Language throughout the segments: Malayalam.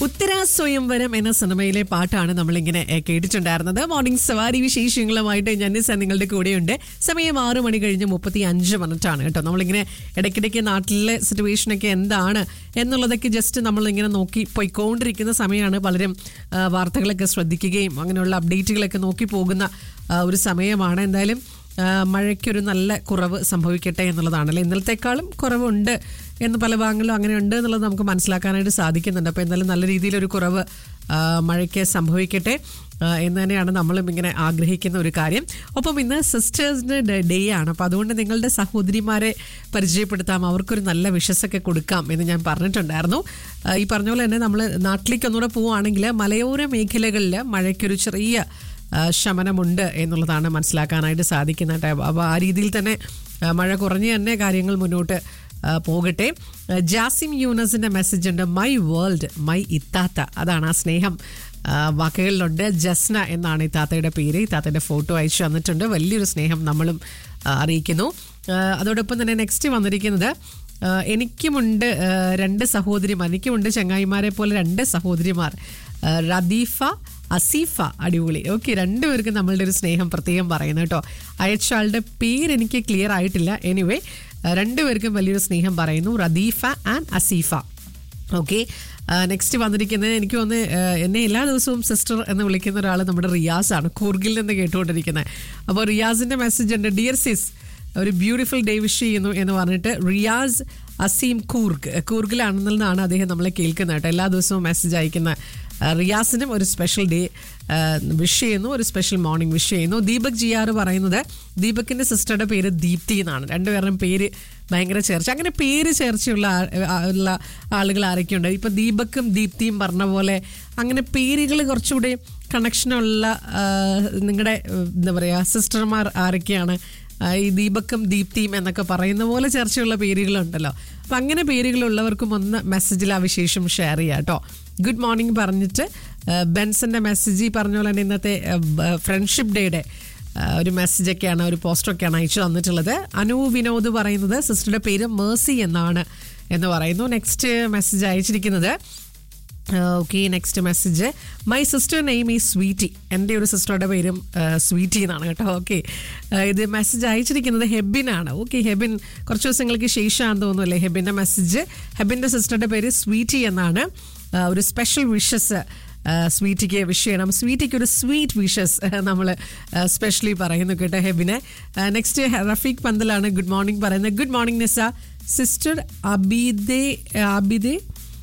ഉത്തര സ്വയംവരം എന്ന സിനിമയിലെ പാട്ടാണ് നമ്മളിങ്ങനെ ഏ, കേട്ടിട്ടുണ്ടായിരുന്നത് മോർണിംഗ് സവാരി വിശേഷങ്ങളുമായിട്ട് ജന്നിസ നിങ്ങളുടെ കൂടെയുണ്ട് സമയം ആറു മണി കഴിഞ്ഞ് മുപ്പത്തി അഞ്ച് മിനിറ്റാണ് കേട്ടോ നമ്മളിങ്ങനെ ഇടയ്ക്കിടയ്ക്ക് നാട്ടിലെ സിറ്റുവേഷനൊക്കെ എന്താണ് എന്നുള്ളതൊക്കെ ജസ്റ്റ് നമ്മളിങ്ങനെ നോക്കി പോയിക്കൊണ്ടിരിക്കുന്ന സമയമാണ് പലരും ആ, വാർത്തകളൊക്കെ ശ്രദ്ധിക്കുകയും അങ്ങനെയുള്ള അപ്ഡേറ്റുകളൊക്കെ നോക്കി പോകുന്ന ആ, ഒരു സമയമാണ് എന്തായാലും ആ, മഴയ്ക്കൊരു നല്ല കുറവ് സംഭവിക്കട്ടെ എന്നുള്ളതാണല്ലേ ഇന്നലത്തെക്കാളും കുറവുണ്ട് എന്ന് പല ഭാഗങ്ങളിലും അങ്ങനെ ഉണ്ട് എന്നുള്ളത് നമുക്ക് മനസ്സിലാക്കാനായിട്ട് സാധിക്കുന്നുണ്ട് അപ്പോൾ എന്തായാലും നല്ല രീതിയിലൊരു കുറവ് ആ, മഴയ്ക്ക് സംഭവിക്കട്ടെ ആ, എന്ന് തന്നെയാണ് നമ്മളും ഇങ്ങനെ ആഗ്രഹിക്കുന്ന ഒരു കാര്യം ഒപ്പം ഇന്ന് സിസ്റ്റേഴ്സിൻ്റെ ഡേ ആണ് അപ്പോൾ അതുകൊണ്ട് നിങ്ങളുടെ സഹോദരിമാരെ പരിചയപ്പെടുത്താം അവർക്കൊരു നല്ല വിഷസൊക്കെ കൊടുക്കാം എന്ന് ഞാൻ പറഞ്ഞിട്ടുണ്ടായിരുന്നു ആ, ഈ പറഞ്ഞ പോലെ തന്നെ നമ്മൾ നാട്ടിലേക്ക് ഒന്നുകൂടെ പോവുകയാണെങ്കിൽ മലയോര മേഖലകളിൽ മഴയ്ക്കൊരു ചെറിയ ആ, ശമനമുണ്ട് എന്നുള്ളതാണ് മനസ്സിലാക്കാനായിട്ട് സാധിക്കുന്നത് അപ്പോൾ ആ രീതിയിൽ തന്നെ ആ, മഴ കുറഞ്ഞ് തന്നെ കാര്യങ്ങൾ മുന്നോട്ട് ആ, പോകട്ടെ ആ, ജാസിം യൂനസിന്റെ മെസ്സേജ് ഉണ്ട് മൈ വേൾഡ് മൈ ഇത്താത്ത അതാണ് ആ സ്നേഹം ആ, വാക്കുകളിലുണ്ട് ജസ്ന എന്നാണ് ഇത്താത്തയുടെ പേര് ഇത്താത്തയുടെ ഫോട്ടോ അയച്ചു തന്നിട്ടുണ്ട് വലിയൊരു സ്നേഹം നമ്മളും ആ, അറിയിക്കുന്നു ആ, അതോടൊപ്പം തന്നെ നെക്സ്റ്റ് വന്നിരിക്കുന്നത് ആ, എനിക്കുമുണ്ട് ആ, രണ്ട് സഹോദരിമാർ എനിക്കുമുണ്ട് ചങ്ങായിമാരെ പോലെ രണ്ട് സഹോദരിമാർ ആ, റദീഫ അസീഫ അടിപൊളി ഓക്കെ രണ്ടുപേർക്കും നമ്മളുടെ ഒരു സ്നേഹം പ്രത്യേകം പറയുന്നു കേട്ടോ അയച്ച ആളുടെ പേര് എനിക്ക് ക്ലിയർ ആയിട്ടില്ല എനിവേ രണ്ടുപേർക്കും വലിയൊരു സ്നേഹം പറയുന്നു Radeefa and Aseefa okay next വന്നിരിക്കുന്നത് എനിക്ക് തോന്നുന്നു ആ, എന്നെ എല്ലാ ദിവസവും സിസ്റ്റർ എന്ന് വിളിക്കുന്ന ഒരാൾ നമ്മുടെ റിയാസ് ആണ് കൂർഗിൽ നിന്ന് കേട്ടുകൊണ്ടിരിക്കുന്നത് അപ്പോൾ റിയാസിന്റെ മെസ്സേജ് ഉണ്ട് ഡിയർ സിസ് ഒരു ബ്യൂട്ടിഫുൾ ഡേ വിഷ് ചെയ്യുന്നു എന്ന് പറഞ്ഞിട്ട് റിയാസ് അസീം കൂർഗ് കൂർഗിലാണെന്നാണ് അദ്ദേഹം നമ്മളെ കേൾക്കുന്നത് കേട്ടോ എല്ലാ ദിവസവും മെസ്സേജ് അയക്കുന്ന ആ, റിയാസിനും ഒരു സ്പെഷ്യൽ ഡേ വിഷ് ചെയ്യുന്നു ഒരു സ്പെഷ്യൽ മോർണിംഗ് വിഷ് ചെയ്യുന്നു ദീപക് ജിയാർ പറയുന്നത് ദീപകിന്റെ സിസ്റ്ററുടെ പേര് ദീപ്തി എന്നാണ് രണ്ടുപേരുടെയും പേര് ഭയങ്കര ചേർച്ച അങ്ങനെ പേര് ചേർച്ചയുള്ള ആ- ആ- ഉള്ള ആളുകൾ ആരൊക്കെയുണ്ട് ഇപ്പൊ ദീപക്കും ദീപ്തിയും പറഞ്ഞ പോലെ അങ്ങനെ പേരുകൾ കുറച്ചുകൂടി കണക്ഷനുള്ള നിങ്ങളുടെ എന്താ പറയാ സിസ്റ്റർമാർ ആരൊക്കെയാണ് ആ, ഈ ദീപക്കും ദീപ്തിയും എന്നൊക്കെ പറയുന്ന പോലെ ചർച്ചയുള്ള പേരുകളുണ്ടല്ലോ അപ്പം അങ്ങനെ പേരുകളുള്ളവർക്കും ഒന്ന് മെസ്സേജിൽ ആ വിശേഷം ഷെയർ ചെയ്യാം കേട്ടോ ഗുഡ് മോർണിംഗ് പറഞ്ഞിട്ട് ആ, ബെൻസന്റെ മെസ്സേജ് ഈ പറഞ്ഞ പോലെ തന്നെ ഇന്നത്തെ ഫ്രണ്ട്ഷിപ്പ് ഡേയുടെ ഒരു മെസ്സേജൊക്കെയാണ് ഒരു പോസ്റ്ററൊക്കെയാണ് അയച്ചു തന്നിട്ടുള്ളത് അനു വിനോദ് പറയുന്നത് സിസ്റ്ററുടെ പേര് മേഴ്സി എന്നാണ് എന്ന് പറയുന്നു നെക്സ്റ്റ് മെസ്സേജ് അയച്ചിരിക്കുന്നത് okay next message my sister name ഈ സ്വീറ്റി എൻ്റെ ഒരു സിസ്റ്ററുടെ പേരും സ്വീറ്റി എന്നാണ് കേട്ടോ ഓക്കെ ഇത് മെസ്സേജ് അയച്ചിരിക്കുന്നത് ഹെബിനാണ് ഓക്കെ ഹെബിൻ കുറച്ച് ദിവസങ്ങൾക്ക് ശേഷമാണെന്ന് തോന്നുന്നു അല്ലേ ഹെബിൻ്റെ മെസ്സേജ് ഹെബിൻ്റെ സിസ്റ്ററുടെ പേര് സ്വീറ്റി എന്നാണ് ആ, ഒരു സ്പെഷ്യൽ വിഷസ് സ്വീറ്റിക്ക് വിഷ് ചെയ്യണം സ്വീറ്റിക്ക് ഒരു സ്വീറ്റ് വിഷസ് നമ്മൾ സ്പെഷ്യലി പറയുന്നു കേട്ടോ ഹെബിനെ നെക്സ്റ്റ് റഫീഖ് പന്തലാണ് ഗുഡ് മോർണിംഗ് പറയുന്നത് ഗുഡ് മോർണിംഗ് നിസ സിസ്റ്റർ അബിദെ അബിദെ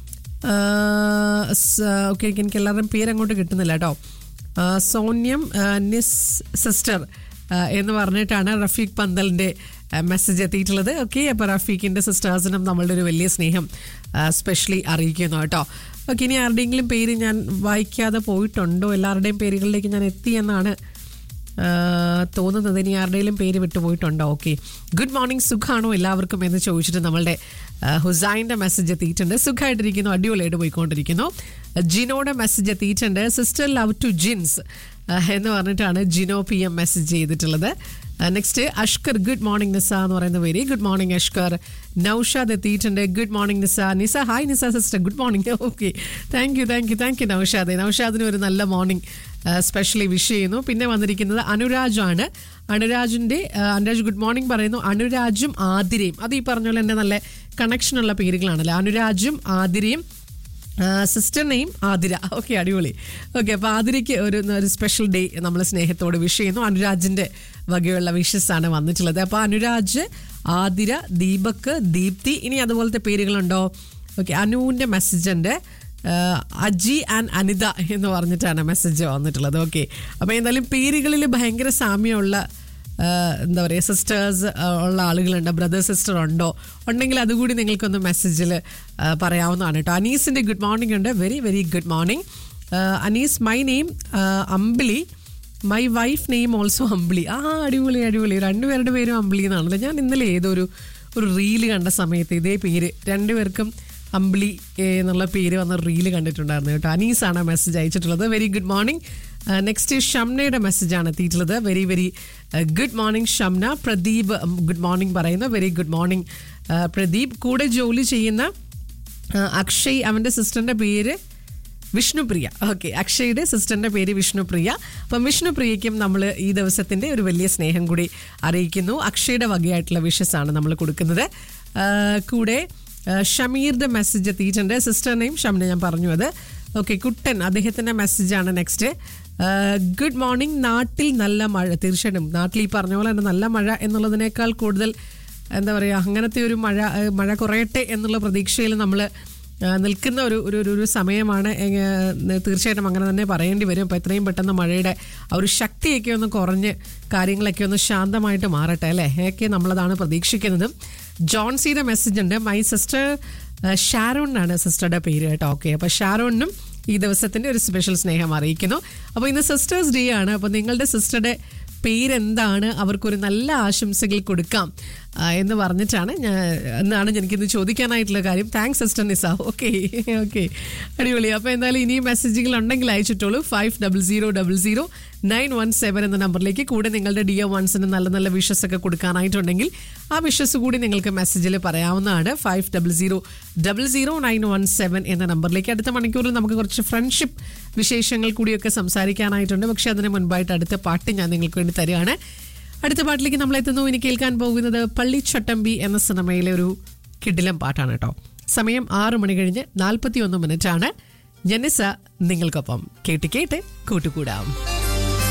ഓക്കെ എനിക്ക് എല്ലാവരുടെയും പേര് അങ്ങോട്ട് കിട്ടുന്നില്ല കേട്ടോ ആ, സോന്യം ആ, നിസ് സിസ്റ്റർ ആ, എന്ന് പറഞ്ഞിട്ടാണ് റഫീഖ് പന്തലിൻ്റെ മെസ്സേജ് എത്തിയിട്ടുള്ളത് ഓക്കെ അപ്പോൾ റഫീഖിൻ്റെ സിസ്റ്റേഴ്സിനും നമ്മളുടെ ഒരു വലിയ സ്നേഹം സ്പെഷ്യലി അറിയിക്കുന്നു കേട്ടോ ഓക്കെ ഇനി ആരുടെയെങ്കിലും പേര് ഞാൻ വായിക്കാതെ പോയിട്ടുണ്ടോ എല്ലാവരുടെയും പേരുകളിലേക്ക് ഞാൻ എത്തിയെന്നാണ് ആ, തോന്നുന്നത് ഇനി ആരുടെയും പേര് വിട്ടുപോയിട്ടുണ്ടോ ഓക്കെ ഗുഡ് മോർണിംഗ് സുഖാണോ എല്ലാവർക്കും എന്ന് ചോദിച്ചിട്ട് നമ്മളുടെ ആ, ഹുസൈൻ്റെ മെസ്സേജ് എത്തിയിട്ടുണ്ട് സുഖമായിട്ടിരിക്കുന്നു അടിപൊളിയായിട്ട് പോയിക്കൊണ്ടിരിക്കുന്നു ജിനോയുടെ മെസ്സേജ് എത്തിയിട്ടുണ്ട് സിസ്റ്റർ ലവ് ടു ജിൻസ് ആ, എന്ന് പറഞ്ഞിട്ടാണ് ജിനോ പി എം മെസ്സേജ് ചെയ്തിട്ടുള്ളത് next Ashkar good morning Nisa എന്ന് പറയുന്ന പേര് ഗുഡ് മോർണിംഗ് അഷ്കർ നൌഷാദ് എത്തിയിട്ടുണ്ട് good morning Nisa Nisa hi Nisa sister good morning okay thank you thank you thank you Naushad നൌഷാദിന് ഒരു നല്ല മോർണിംഗ് സ്പെഷ്യലി വിഷ് ചെയ്യുന്നു പിന്നെ വന്നിരിക്കുന്നത് അനുരാജ് ആണ് അനുരാജിന്റെ ആ, അനുരാജ് ഗുഡ് മോർണിംഗ് പറയുന്നു അനുരാജും ആതിരയും അത് ഈ പറഞ്ഞ പോലെ തന്നെ നല്ല കണക്ഷനുള്ള പേരുകളാണല്ലോ അനുരാജും ആതിരയും സിസ്റ്റർ നെയിം ആതിര ഓക്കെ അടിപൊളി ഓക്കെ അപ്പോൾ ആതിരയ്ക്ക് ഒരു ഒരു സ്പെഷ്യൽ ഡേ നമ്മൾ സ്നേഹത്തോട് വിഷ് ചെയ്യുന്നു അനുരാജിൻ്റെ വകയുള്ള വിഷസ് ആണ് വന്നിട്ടുള്ളത് അപ്പോൾ അനുരാജ് ആതിര ദീപക് ദീപ്തി ഇനി അതുപോലത്തെ പേരുകളുണ്ടോ ഓക്കെ അനുവിൻ്റെ മെസ്സേജ് ഉണ്ട് ആഹ് അജി ആൻഡ് അനിത എന്ന് പറഞ്ഞിട്ടാണ് മെസ്സേജ് വന്നിട്ടുള്ളത് ഓക്കെ അപ്പോൾ എന്തായാലും പേരുകളിൽ ഭയങ്കര സാമ്യമുള്ള ആഹ് എന്താ പറയുക സിസ്റ്റേഴ്സ് ഉള്ള ആളുകളുണ്ട് ബ്രദർ സിസ്റ്റർ ഉണ്ടോ ഉണ്ടെങ്കിൽ അതുകൂടി നിങ്ങൾക്കൊന്ന് മെസ്സേജിൽ പറയാവുന്നതാണ് കേട്ടോ അനീസിൻ്റെ ഗുഡ് മോർണിംഗ് ഉണ്ട് very very good morning Anees my name Ambili my wife name also Ambili ആ അടിപൊളി അടിപൊളി രണ്ടുപേരുടെ പേരും അമ്പിളി എന്നാണല്ലോ ഞാൻ ഇന്നലെ ഏതൊരു ഒരു റീല് കണ്ട സമയത്ത് ഇതേ പേര് രണ്ടുപേർക്കും അമ്പിളി ഏ, എന്നുള്ള പേര് വന്ന റീല് കണ്ടിട്ടുണ്ടായിരുന്നു കേട്ടോ അനീസാണ് മെസ്സേജ് അയച്ചിട്ടുള്ളത് വെരി ഗുഡ് മോർണിംഗ് നെക്സ്റ്റ് ഷംനയുടെ മെസ്സേജാണ് എത്തിയിട്ടുള്ളത് very very good morning Shamna Pradeep good morning പറയുന്നു വെരി ഗുഡ് മോർണിംഗ് പ്രദീപ് കൂടെ ജോലി ചെയ്യുന്ന ആ, അക്ഷയ് അവൻ്റെ സിസ്റ്ററിൻ്റെ പേര് വിഷ്ണുപ്രിയ ഓക്കെ അക്ഷയുടെ സിസ്റ്ററിന്റെ പേര് വിഷ്ണുപ്രിയ അപ്പം വിഷ്ണുപ്രിയയ്ക്കും നമ്മൾ ഈ ദിവസത്തിന്റെ ഒരു വലിയ സ്നേഹം കൂടി അറിയിക്കുന്നു അക്ഷയുടെ വകയായിട്ടുള്ള വിഷസ് ആണ് നമ്മൾ കൊടുക്കുന്നത് ആ, കൂടെ ആ, ഷമീറിന്റെ മെസ്സേജ് എത്തിയിട്ടുണ്ട് സിസ്റ്ററിനെയും ഷമിനെ ഞാൻ പറഞ്ഞു അത് ഓക്കെ കുട്ടൻ അദ്ദേഹത്തിന്റെ മെസ്സേജാണ് നെക്സ്റ്റ് ഗുഡ് മോർണിംഗ് നാട്ടിൽ നല്ല മഴ തീർച്ചയായിട്ടും നാട്ടിൽ ഈ പറഞ്ഞ പോലെ തന്നെ നല്ല മഴ എന്നുള്ളതിനേക്കാൾ കൂടുതൽ എന്താ പറയുക അങ്ങനത്തെ ഒരു മഴ ആ, മഴ കുറയട്ടെ എന്നുള്ള പ്രതീക്ഷയിൽ നമ്മൾ നിൽക്കുന്ന ഒരു ഒരു ഒരു- ഒരു സമയമാണ് എങ്ങ- തീർച്ചയായിട്ടും അങ്ങനെ തന്നെ പറയേണ്ടി വരും അപ്പോൾ എത്രയും പെട്ടെന്ന് മഴയുടെ ആ ഒരു ശക്തിയൊക്കെ ഒന്ന് കുറഞ്ഞ് കാര്യങ്ങളൊക്കെ ഒന്ന് ശാന്തമായിട്ട് മാറട്ടെ അല്ലേ ഒക്കെ നമ്മളതാണ് പ്രതീക്ഷിക്കുന്നത് ജോൺസിയുടെ മെസ്സേജ് ഉണ്ട് മൈ സിസ്റ്റർ ഷാരോൺ ആണ് സിസ്റ്ററുടെ പേര് കേട്ടോ ഓക്കെ അപ്പോൾ ഷാരോണിനും ഈ ദിവസത്തിന്റെ ഒരു സ്പെഷ്യൽ സ്നേഹം അറിയിക്കുന്നു അപ്പോൾ ഇന്ന് സിസ്റ്റേഴ്സ് ഡേ ആണ് അപ്പോൾ നിങ്ങളുടെ സിസ്റ്ററുടെ പേരെന്താണ് അവർക്കൊരു നല്ല ആശംസകൾ കൊടുക്കാം ആ, എന്ന് പറഞ്ഞിട്ടാണ് ഞാൻ എന്നാണ് എനിക്കിന്ന് ചോദിക്കാനായിട്ടുള്ള കാര്യം thanks sister Nisa okay okay അടിപൊളി അപ്പോൾ എന്തായാലും ഇനിയും മെസ്സേജുകൾ ഉണ്ടെങ്കിൽ അയച്ചിട്ടോളൂ five double zero double zero nine one seven എന്ന നമ്പറിലേക്ക് കൂടെ നിങ്ങളുടെ ഡി ഒ വൺസിന് നല്ല നല്ല വിഷസ് ഒക്കെ കൊടുക്കാനായിട്ടുണ്ടെങ്കിൽ ആ വിഷസ് കൂടി നിങ്ങൾക്ക് മെസ്സേജിൽ പറയാവുന്നതാണ് five double zero double zero nine one seven എന്ന നമ്പറിലേക്ക് അടുത്ത മണിക്കൂറിൽ നമുക്ക് കുറച്ച് ഫ്രണ്ട്ഷിപ്പ് വിശേഷങ്ങൾ കൂടിയൊക്കെ സംസാരിക്കാനായിട്ടുണ്ട് പക്ഷെ അതിന് മുൻപായിട്ട് അടുത്ത പാട്ട് ഞാൻ നിങ്ങൾക്ക് വേണ്ടി തരികയാണ് അടുത്ത പാട്ടിലേക്ക് നമ്മൾ എത്തുന്നു ഇനി കേൾക്കാൻ പോകുന്നത് പള്ളിച്ചട്ടമ്പി എന്ന സിനിമയിലെ ഒരു കിടിലം പാട്ടാണ് കേട്ടോ സമയം ആറ് മണി കഴിഞ്ഞ് നാൽപ്പത്തി ഒന്ന് മിനിറ്റ് ആണ് ജനിസ നിങ്ങൾക്കൊപ്പം കേട്ട് കേട്ട് കൂട്ടുകൂടാം